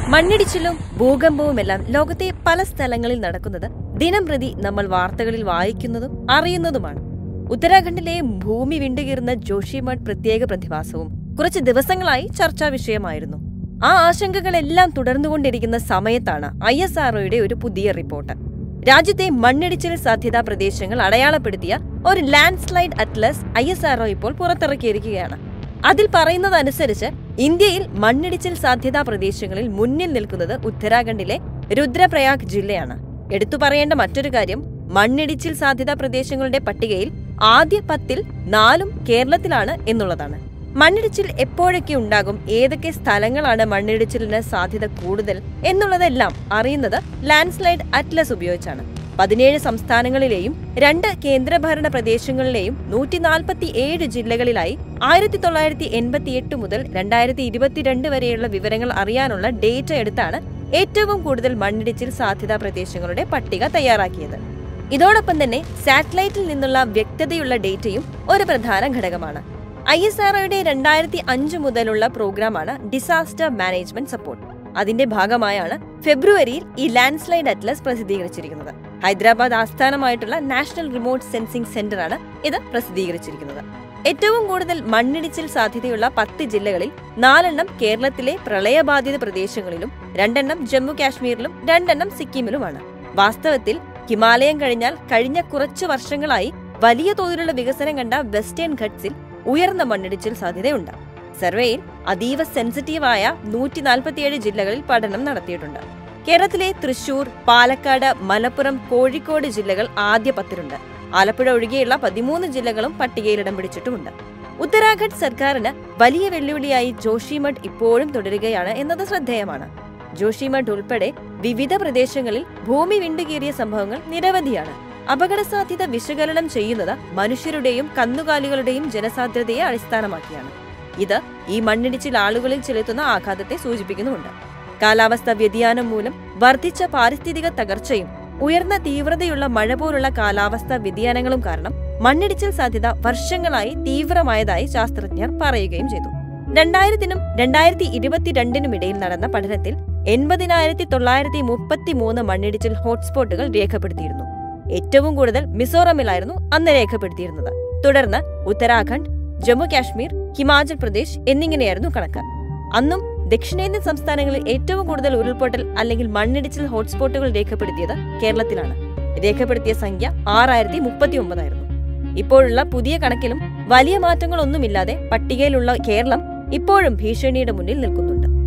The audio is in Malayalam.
മണ്ണിടിച്ചിലും ഭൂകമ്പവുമെല്ലാം ലോകത്തെ പല സ്ഥലങ്ങളിൽ നടക്കുന്നത് ദിനം പ്രതി നമ്മൾ വാർത്തകളിൽ വായിക്കുന്നതും അറിയുന്നതുമാണ് ഉത്തരാഖണ്ഡിലെ ഭൂമി വിണ്ടുകീറുന്ന ജോഷിമഠ് പ്രത്യേക പ്രതിഭാസവും കുറച്ച് ദിവസങ്ങളായി ചർച്ചാ വിഷയമായിരുന്നു ആ ആശങ്കകളെല്ലാം തുടർന്നുകൊണ്ടിരിക്കുന്ന സമയത്താണ് ഐ എസ് ആർഒയുടെ ഒരു പുതിയ റിപ്പോർട്ട് രാജ്യത്തെ മണ്ണിടിച്ചിൽ സാധ്യതാ പ്രദേശങ്ങൾ അടയാളപ്പെടുത്തിയ ഒരു landslide atlas ISRO ഇപ്പോൾ പുറത്തിറക്കിയിരിക്കുകയാണ് അതിൽ പറയുന്നതനുസരിച്ച് ഇന്ത്യയിൽ മണ്ണിടിച്ചിൽ സാധ്യതാ പ്രദേശങ്ങളിൽ മുന്നിൽ നിൽക്കുന്നത് ഉത്തരാഖണ്ഡിലെ രുദ്രപ്രയാഗ് ജില്ലയാണ് എടുത്തു പറയേണ്ട മറ്റൊരു കാര്യം മണ്ണിടിച്ചിൽ സാധ്യതാ പ്രദേശങ്ങളുടെ പട്ടികയിൽ ആദ്യ പത്തിൽ നാലും കേരളത്തിലാണ് എന്നുള്ളതാണ് മണ്ണിടിച്ചിൽ എപ്പോഴൊക്കെ ഉണ്ടാകും ഏതൊക്കെ സ്ഥലങ്ങളാണ് മണ്ണിടിച്ചിലിന് സാധ്യത കൂടുതൽ എന്നുള്ളതെല്ലാം അറിയുന്നത് ലാൻഡ്സ്ലൈഡ് അറ്റ്ലസ് ഉപയോഗിച്ചാണ് പതിനേഴ് സംസ്ഥാനങ്ങളിലെയും രണ്ട് കേന്ദ്രഭരണ പ്രദേശങ്ങളിലെയും നൂറ്റി നാൽപ്പത്തി ഏഴ് ജില്ലകളിലായി ആയിരത്തി തൊള്ളായിരത്തി എൺപത്തി എട്ട് മുതൽ രണ്ടായിരത്തി ഇരുപത്തിരണ്ട് വരെയുള്ള വിവരങ്ങൾ അറിയാനുള്ള ഡേറ്റ എടുത്താണ് ഏറ്റവും കൂടുതൽ മണ്ണിടിച്ചിൽ സാധ്യതാ പ്രദേശങ്ങളുടെ പട്ടിക തയ്യാറാക്കിയത് ഇതോടൊപ്പം തന്നെ സാറ്റലൈറ്റിൽ നിന്നുള്ള വ്യക്തതയുള്ള ഡേറ്റയും ഒരു പ്രധാന ഘടകമാണ് ഐ എസ് ആർഒയുടെ രണ്ടായിരത്തി അഞ്ച് മുതലുള്ള പ്രോഗ്രാമാണ് ഡിസാസ്റ്റർ മാനേജ്മെന്റ് സപ്പോർട്ട് അതിന്റെ ഭാഗമായാണ് ഫെബ്രുവരിയിൽ ഈ ലാൻഡ് സ്ലൈഡ് അറ്റ്ലസ് പ്രസിദ്ധീകരിച്ചിരിക്കുന്നത് ഹൈദരാബാദ് ആസ്ഥാനമായിട്ടുള്ള നാഷണൽ റിമോട്ട് സെൻസിംഗ് സെന്ററാണ് ഇത് പ്രസിദ്ധീകരിച്ചിരിക്കുന്നത് ഏറ്റവും കൂടുതൽ മണ്ണിടിച്ചിൽ സാധ്യതയുള്ള പത്ത് ജില്ലകളിൽ നാലെണ്ണം കേരളത്തിലെ പ്രളയബാധിത പ്രദേശങ്ങളിലും രണ്ടെണ്ണം ജമ്മു കാശ്മീരിലും രണ്ടെണ്ണം സിക്കിമിലുമാണ് വാസ്തവത്തിൽ ഹിമാലയം കഴിഞ്ഞാൽ കഴിഞ്ഞ കുറച്ചു വർഷങ്ങളായി വലിയ തോതിലുള്ള വികസനം കണ്ട വെസ്റ്റേൺ ഘട്ട്സിൽ ഉയർന്ന മണ്ണിടിച്ചിൽ സാധ്യതയുണ്ട് സർവേയിൽ അതീവ സെൻസിറ്റീവായ നൂറ്റി നാൽപ്പത്തിയേഴ് ജില്ലകളിൽ പഠനം നടത്തിയിട്ടുണ്ട് കേരളത്തിലെ തൃശൂർ പാലക്കാട് മലപ്പുറം കോഴിക്കോട് ജില്ലകൾ ആദ്യ പത്തിലുണ്ട് ആലപ്പുഴ ഒഴികെയുള്ള പതിമൂന്ന് ജില്ലകളും പട്ടികയിൽ ഇടം പിടിച്ചിട്ടുമുണ്ട് ഉത്തരാഖണ്ഡ് സർക്കാരിന് വലിയ വെല്ലുവിളിയായി ജോഷിമഠ് ഇപ്പോഴും തുടരുകയാണ് എന്നത് ശ്രദ്ധേയമാണ് ജോഷിമഠ് ഉൾപ്പെടെ വിവിധ പ്രദേശങ്ങളിൽ ഭൂമി വിണ്ടുകീറിയ സംഭവങ്ങൾ നിരവധിയാണ് അപകട സാധ്യത വിശകലനം ചെയ്യുന്നത് മനുഷ്യരുടെയും കന്നുകാലികളുടെയും ജനസാന്ദ്രതയെ അടിസ്ഥാനമാക്കിയാണ് ഇത് ഈ മണ്ണിടിച്ചിൽ ആളുകളിൽ ചെലുത്തുന്ന ആഘാതത്തെ സൂചിപ്പിക്കുന്നുമുണ്ട് കാലാവസ്ഥാ വ്യതിയാനം മൂലം വർദ്ധിച്ച പാരിസ്ഥിതിക തകർച്ചയും ഉയർന്ന തീവ്രതയുള്ള മഴ പോലുള്ള കാലാവസ്ഥാ വ്യതിയാനങ്ങളും കാരണം മണ്ണിടിച്ചിൽ സാധ്യത വർഷങ്ങളായി തീവ്രമായതായി ശാസ്ത്രജ്ഞർ പറയുകയും ചെയ്തു രണ്ടായിരത്തിനും രണ്ടായിരത്തി ഇരുപത്തിരണ്ടിനും ഇടയിൽ നടന്ന പഠനത്തിൽ എൺപതിനായിരത്തി തൊള്ളായിരത്തി മുപ്പത്തി മൂന്ന് മണ്ണിടിച്ചിൽ ഹോട്ട്സ്പോട്ടുകൾ രേഖപ്പെടുത്തിയിരുന്നു ഏറ്റവും കൂടുതൽ മിസോറമിലായിരുന്നു അന്ന് രേഖപ്പെടുത്തിയിരുന്നത് തുടർന്ന് ഉത്തരാഖണ്ഡ് ജമ്മു കാശ്മീർ ഹിമാചൽ പ്രദേശ് എന്നിങ്ങനെയായിരുന്നു കണക്ക് അന്നും ദക്ഷിണേന്ത്യൻ സംസ്ഥാനങ്ങളിൽ ഏറ്റവും കൂടുതൽ ഉരുൾപൊട്ടൽ അല്ലെങ്കിൽ മണ്ണിടിച്ചിൽ ഹോട്ട്സ്പോട്ടുകൾ രേഖപ്പെടുത്തിയത് കേരളത്തിലാണ് രേഖപ്പെടുത്തിയ സംഖ്യ ആറായിരത്തി മുപ്പത്തി ഒമ്പതായിരുന്നു ഇപ്പോഴുള്ള പുതിയ കണക്കിലും വലിയ മാറ്റങ്ങളൊന്നുമില്ലാതെ പട്ടികയിലുള്ള കേരളം ഇപ്പോഴും ഭീഷണിയുടെ മുന്നിൽ നിൽക്കുന്നുണ്ട്